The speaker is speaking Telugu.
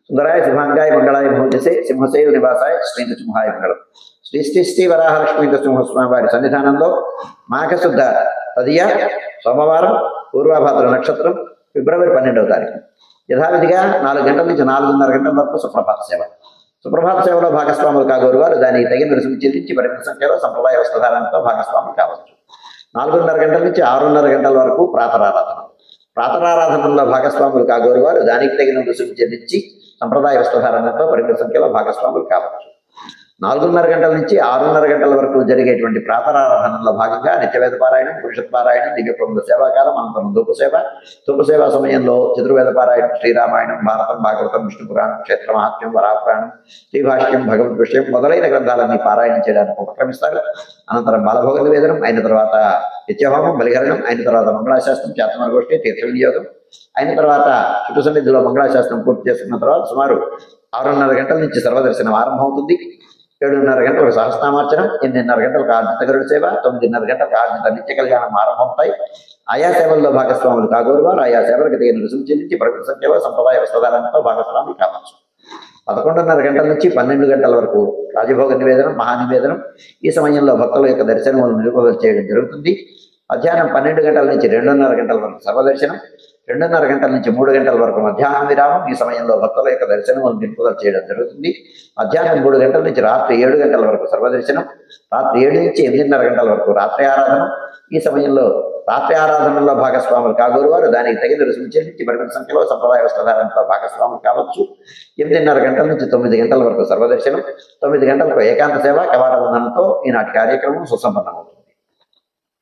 సుందరాయ శుభాంగాయ మంగళాయ భూజసే సింహసేవ నివాసాయ శ్రీ నృసింహాయ మంగళం శ్రీ శ్రీ శ్రీ వరాహలక్ష్మీ నృసింహస్వామి వారి సన్నిధానంలో మాఘశుద్ధ తదియ సోమవారం పూర్వభాద్ర నక్షత్రం ఫిబ్రవరి పన్నెండవ తారీఖు యథావిధిగా నాలుగు గంటల నుంచి నాలుగున్నర గంటల వరకు సుప్రభాత సేవ సుప్రభాత సేవలో భాగస్వాములు కాగోరు వారు దానికి తగిన రుసుము చెల్లించి పరిమిత సంఖ్యలో సంప్రదాయ వస్త్రధారణతో భాగస్వాములు కావచ్చు నాలుగున్నర గంటల నుంచి ఆరున్నర గంటల వరకు ప్రాతరారాధన ప్రాతరారాధనలో భాగస్వాములు కాగోరు వారు దానికి తగిన రుసుము చెల్లించి సంప్రదాయ వస్త్రధారణతో పరిమిత సంఖ్యలో భాగస్వాములు కావచ్చు నాలుగున్నర గంటల నుంచి ఆరున్నర గంటల వరకు జరిగేటువంటి ప్రాతరారాధనలో భాగంగా నిత్యవేద పారాయణం పురుషత్ పారాయణం దివ్య ప్రముఖ సేవాకాలం అనంతరం ధూపసేవ ధూపసేవ సమయంలో చతుర్వేద పారాయణం శ్రీరామాయణం భారతం భాగవతం విష్ణు పురాణం క్షేత్ర మహాత్మ్యం వరాపురాణం శ్రీభాష్యం భగవద్ విషయం మొదలైన గ్రంథాలన్నీ పారాయణం చేయడానికి ఉపక్రమిస్తారు అనంతరం బాలభోగ నివేదనం అయిన తర్వాత నిత్యహోమం బలిహరణం అయిన తర్వాత మంగళాశాస్త్రం చేతమర గోష్ఠి తీర్థ వినియోగం అయిన తర్వాత చుట్టు సన్నిధిలో మంగళాశాస్త్రం పూర్తి చేసుకున్న తర్వాత సుమారు ఆరున్నర గంటల నుంచి సర్వదర్శనం ఆరంభమవుతుంది ఏడున్నర గంటలకు సహస్నామార్చనం ఎనిమిదిన్నర గంటలకు ఆర్జిత గరుడ సేవ తొమ్మిదిన్నర గంటలకు ఆర్జిత నిత్య కళ్యాణం ఆరంభమవుతాయి ఆయా సేవల్లో భాగస్వాములు కాగోరు వారు ఆయా సేవలకు తగిన రుసుము చెల్లించి ప్రకృతి సంఖ్యలో సంప్రదాయ వస్త్రధారణతో భాగస్వాములు కావచ్చు పదకొండున్నర గంటల నుంచి పన్నెండు గంటల వరకు రాజభోగ నివేదనం మహానివేదనం ఈ సమయంలో భక్తుల యొక్క దర్శనములను నిలుపుదల చేయడం జరుగుతుంది మధ్యాహ్నం పన్నెండు గంటల నుంచి రెండున్నర గంటల వరకు సర్వదర్శనం రెండున్నర గంటల నుంచి మూడు గంటల వరకు మధ్యాహ్నం విరామం ఈ సమయంలో భక్తుల యొక్క దర్శనములను నిలుపుదల చేయడం జరుగుతుంది మధ్యాహ్నం మూడు గంటల నుంచి రాత్రి ఏడు గంటల వరకు సర్వదర్శనం రాత్రి ఏడు నుంచి ఎనిమిదిన్నర గంటల వరకు రాత్రి ఆరాధన ఈ సమయంలో రాత్రి ఆరాధనలో భాగస్వాములు కాగోరు వారు దానికి తగిన రుసుము చెల్లించి పరిమిత సంఖ్యలో సంప్రదాయ వస్త్రధారణతో భాగస్వాములు కావచ్చు ఎనిమిదిన్నర గంటల నుంచి తొమ్మిది గంటల వరకు సర్వదర్శనం తొమ్మిది గంటలకు ఏకాంత సేవ కవాట వందనంతో ఈనాటి కార్యక్రమం సుసంపన్నమవుతుంది